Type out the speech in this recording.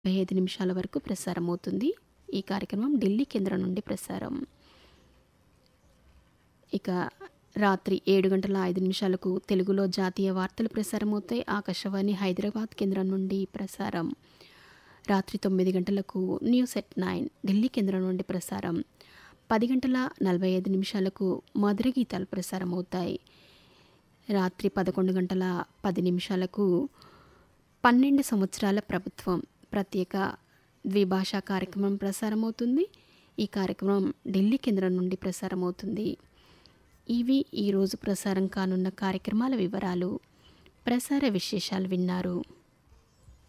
ముప్పై ఐదు నిమిషాల వరకు ప్రసారం అవుతుంది ఈ కార్యక్రమం ఢిల్లీ కేంద్రం నుండి ప్రసారం ఇక రాత్రి ఏడు గంటల ఐదు నిమిషాలకు తెలుగులో జాతీయ వార్తలు ప్రసారం అవుతాయి ఆకాశవాణి హైదరాబాద్ కేంద్రం నుండి ప్రసారం రాత్రి తొమ్మిది గంటలకు న్యూస్ ఎట్ నైన్ ఢిల్లీ కేంద్రం నుండి ప్రసారం పది గంటల నలభై ఐదు నిమిషాలకు మధుర గీతాలు ప్రసారం అవుతాయి రాత్రి పదకొండు గంటల పది నిమిషాలకు పన్నెండు సంవత్సరాల ప్రభుత్వం ప్రత్యేక ద్విభాషా కార్యక్రమం ప్రసారం అవుతుంది ఈ కార్యక్రమం ఢిల్లీ కేంద్రం నుండి ప్రసారం అవుతుంది ఇవి ఈరోజు ప్రసారం కానున్న కార్యక్రమాల వివరాలు ప్రసార విశేషాలు విన్నారు